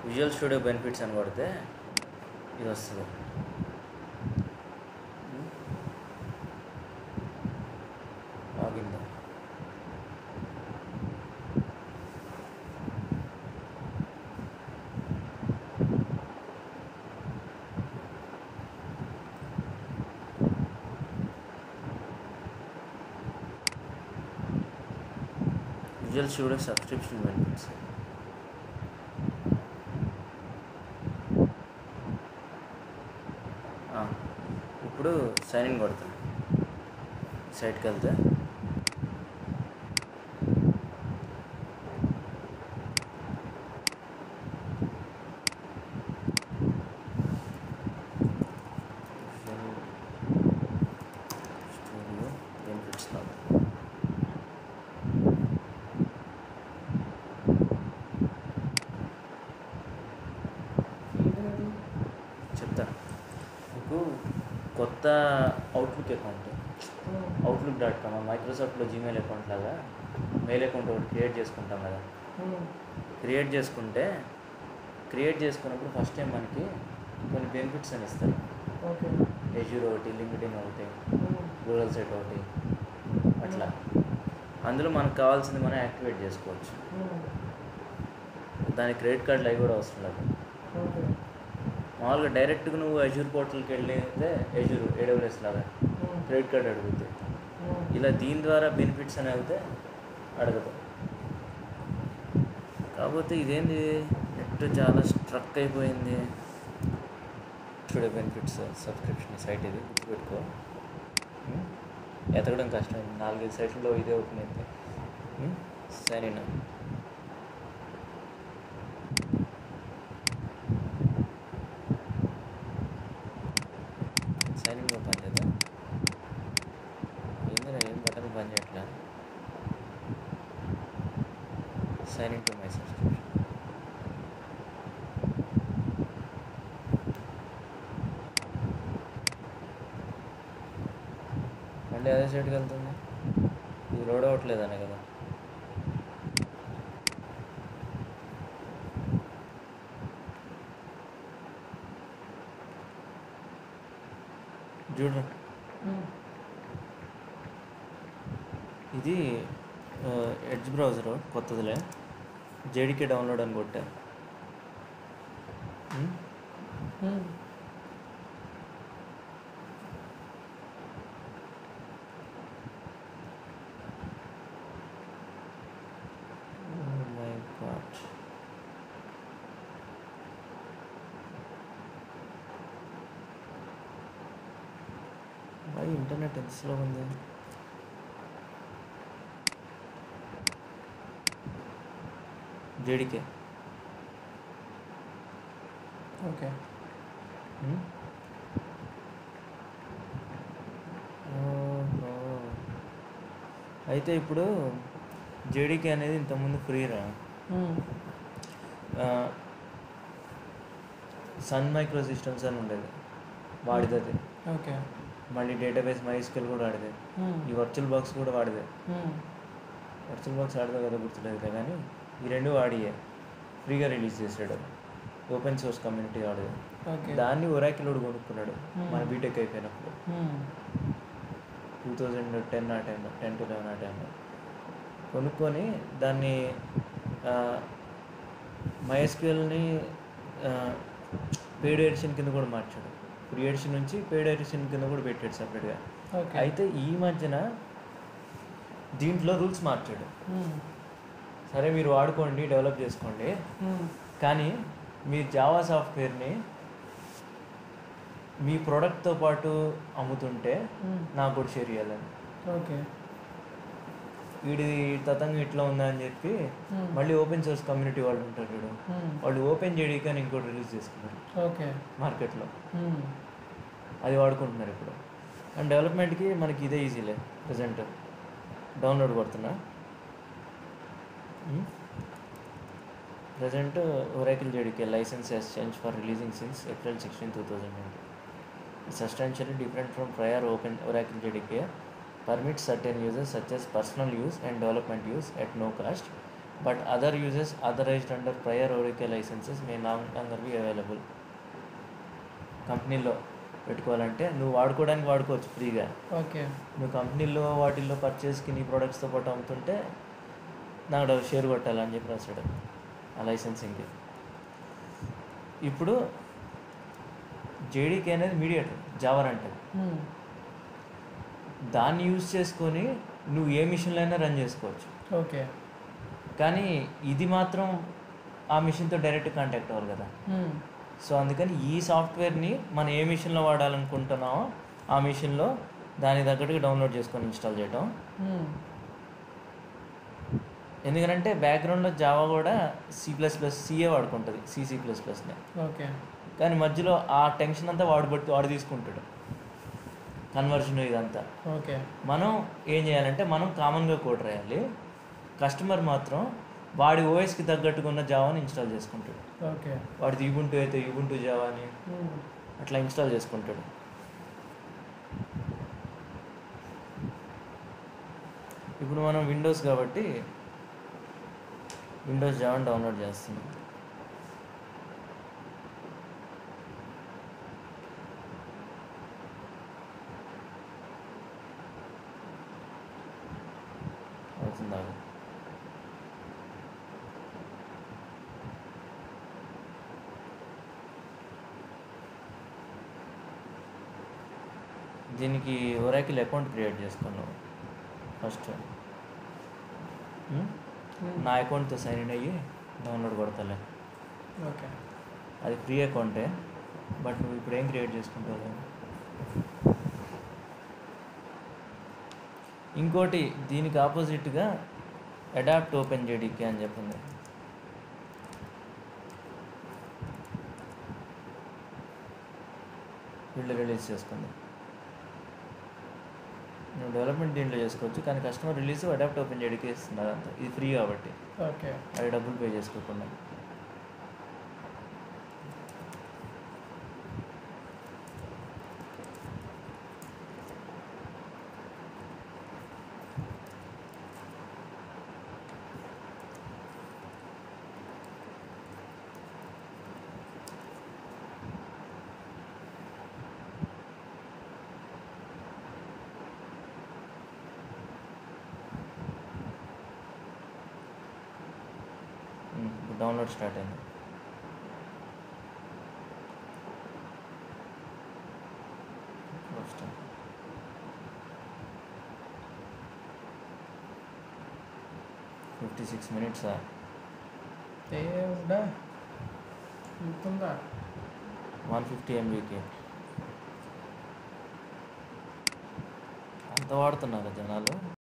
Visual studio benefits అని కొడితే ఇది వస్తుంది ఆగిందా విజువల్ స్టూడియో సబ్స్క్రిప్షన్ బెనిఫిట్స్ ఆ, ఇప్పుడు సైన్ ఇన్ కొడతాను సైట్కి వెళ్తే స్టూడియో బెనిఫిట్స్ నాకు చెప్తా మీకు కొత్త Outlook account Outlook dot com మైక్రోసాఫ్ట్లో జీమెయిల్ అకౌంట్ లాగా మెయిల్ అకౌంట్ ఒకటి క్రియేట్ చేసుకుంటాం కదా క్రియేట్ చేసుకుంటే క్రియేట్ చేసుకున్నప్పుడు ఫస్ట్ టైం మనకి కొన్ని బెనిఫిట్స్ అని ఇస్తారు ఓకే ఎజ్యూర్ ఒకటి లింక్డ్ఇన్ ఒకటి గూగుల్ సైట్ ఒకటి అట్లా అందులో మనకు కావాల్సింది మనం యాక్టివేట్ చేసుకోవచ్చు దానికి క్రెడిట్ కార్డులు అవి కూడా అవసరం లేదు ఓకే మామూలుగా డైరెక్ట్గా నువ్వు అజూర్ పోర్టల్కి వెళ్ళితే అజూర్ ఏడబ్ల్యూఎస్ లాగా క్రెడిట్ కార్డ్ అడుగుతుంది ఇలా దీని ద్వారా బెనిఫిట్స్ అని వెళ్తే అడగదు కాకపోతే ఇదేంది నెట్ చాలా స్ట్రక్ అయిపోయింది చూడే బెనిఫిట్స్ సబ్స్క్రిప్షన్ సైట్ ఇది గుర్తుపెట్టుకో ఉం? ఎతకడం కష్టం నాలుగైదు సైట్లలో ఇదే ఓపెన్ అయింది ఉం? సరేనా సైలెంట్గా పని చేద్దా ఏందిరా ఏం బటన్ పని చేయట్లా సైలెంట్ టు మై సబ్స్క్రిప్షన్ మళ్ళీ అదే సైడ్కి వెళ్తుంది ఇది లోడ్ అవ్వట్లేదనే కదా చూడు ఇది ఎడ్జ్ బ్రౌజర్ కొత్తదిలే జేడీకే డౌన్లోడ్ అని కొట్టా ఉం? Oh my god. Why internet ఎంత స్లో ఉంది జేడికే ఓకే ఓహో అయితే ఇప్పుడు జేడీకే అనేది ఇంతకుముందు ఫ్రీరా సన్ మైక్రో సిస్టమ్స్ అని ఉండేది వాడిది అది ఓకే మళ్ళీ డేటాబేస్ మైస్కెల్ కూడా వాడిదే ఈ వర్చువల్ బాక్స్ కూడా వాడిదే వర్చువల్ బాక్స్ ఆడదా కదా గుర్తులేదు కదా కానీ ఈ రెండు వాడియే ఫ్రీగా రిలీజ్ చేసాడు ఓపెన్ సోర్స్ కమ్యూనిటీ వాడిదే ఓకే దాన్ని ఒరాకిలోడు కొనుక్కున్నాడు మన Hmm. బీటెక్ అయిపోయినప్పుడు టూ థౌజండ్ టెన్ ఆ టైంలో టెన్ టు లెవెన్ ఆ టైంలో కొనుక్కొని దాన్ని మైఎస్క్యూఎల్ని పెయిడ్ ఎడిషన్ కింద కూడా మార్చాడు ఫ్రీ ఎడిషన్ నుంచి పెయిడ్ ఎడిషన్ కింద కూడా పెట్టాడు సపరేట్గా ఓకే అయితే ఈ మధ్యన దీంట్లో రూల్స్ మార్చాడు సరే మీరు వాడుకోండి డెవలప్ చేసుకోండి కానీ మీరు జావా సాఫ్ట్వేర్ని మీ ప్రోడక్ట్తో పాటు అమ్ముతుంటే నాకు కూడా షేర్ చేయాలని ఓకే వీడి తతంగా ఇట్లా ఉందా అని చెప్పి మళ్ళీ ఓపెన్ సోర్స్ కమ్యూనిటీ వాళ్ళు ఉంటారు చూడు వాళ్ళు ఓపెన్ చేయడానికి అని ఇంకోటి రిలీజ్ చేసుకున్నారు ఓకే మార్కెట్లో అది వాడుకుంటున్నారు ఇప్పుడు అండ్ డెవలప్మెంట్కి మనకి ఇదే ఈజీలే ప్రజెంట్ డౌన్లోడ్ కొడుతున్నా present Oracle JDK license has change for releasing since April sixteen two thousand twenty substantially different from prior open Oracle JDK permits certain uses such as personal use and development use at no cost but other uses authorized under prior Oracle licenses may no longer be available కంపెనీలో పెట్టుకోవాలంటే నువ్వు వాడుకోవడానికి వాడుకోవచ్చు ఫ్రీగా okay నువ్వు కంపెనీలో వాటిల్లో పర్చేస్కి నీ ప్రొడక్ట్స్తో పాటు అమ్ముతుంటే నాకు షేర్ కొట్టాలని చెప్పి రాశాడు ఆ లైసెన్సింగ్కి ఇప్పుడు జేడీకే అనేది మీడియేటర్ జావర్ అంటే మ్మ్. దాన్ని యూజ్ చేసుకొని నువ్వు ఏ మిషన్లో అయినా రన్ చేసుకోవచ్చు ఓకే కానీ ఇది మాత్రం ఆ మిషన్తో డైరెక్ట్ కాంటాక్ట్ అవ్వాలి కదా మ్మ్. సో అందుకని ఈ సాఫ్ట్వేర్ని మనం ఏ మిషన్లో వాడాలనుకుంటున్నామో ఆ మిషన్లో దాని తగ్గట్టుగా డౌన్లోడ్ చేసుకొని ఇన్స్టాల్ చేయటం మ్మ్. ఎందుకంటే బ్యాక్గ్రౌండ్లో జావా కూడా సి ప్లస్ ప్లస్ సిఏ వాడుకుంటుంది సిసి ప్లస్ ప్లస్నే ఓకే కానీ మధ్యలో ఆ టెన్షన్ అంతా వాడు బట్టి వాడు తీసుకుంటాడు కన్వర్షన్ ఇదంతా ఓకే మనం ఏం చేయాలంటే మనం కామన్గా కోడ్ రాయాలి కస్టమర్ మాత్రం వాడి ఓఎస్కి తగ్గట్టుగా ఉన్న జావాని ఇన్స్టాల్ చేసుకుంటాడు ఓకే వాడిది యూబుంటూ అయితే యూబుంటూ జావా అని మ్మ్. అట్లా ఇన్స్టాల్ చేసుకుంటాడు ఇప్పుడు మనం విండోస్ కాబట్టి విండోస్ జావాని డౌన్లోడ్ చేస్తున్నాం అవుతుందా దీనికి ఒరాకిల్ అకౌంట్ క్రియేట్ చేసుకున్నావు ఫస్ట్ మ్మ్. నా అకౌంట్తో సైన్ ఇన్ అయ్యి డౌన్లోడ్ కొడతలే ఓకే అది ఫ్రీ అకౌంటే బట్ నువ్వు ఇప్పుడు ఏం క్రియేట్ చేసుకుంటావు ఇంకోటి దీనికి ఆపోజిట్గా అడాప్ట్ ఓపెన్ జేడీకే అని చెప్పింది వీళ్ళు రిలీజ్ చేసుకుంది నువ్వు డెవలప్మెంట్ దీంట్లో చేసుకోవచ్చు కానీ customer release adapt open JDK ఇస్తున్నారు అంత ఇది ఫ్రీ కాబట్టి ఓకే అది డబ్బులు పే చేసుకోకుండా ఉమ్, ఇప్పుడు డౌన్లోడ్ స్టార్ట్ అయింది ఫస్ట్ ఫిఫ్టీ సిక్స్ మినిట్సా దేవుడా ఉంటుందా వన్ ఫిఫ్టీ ఎంబీకి అంత వాడుతున్నారు జనాలు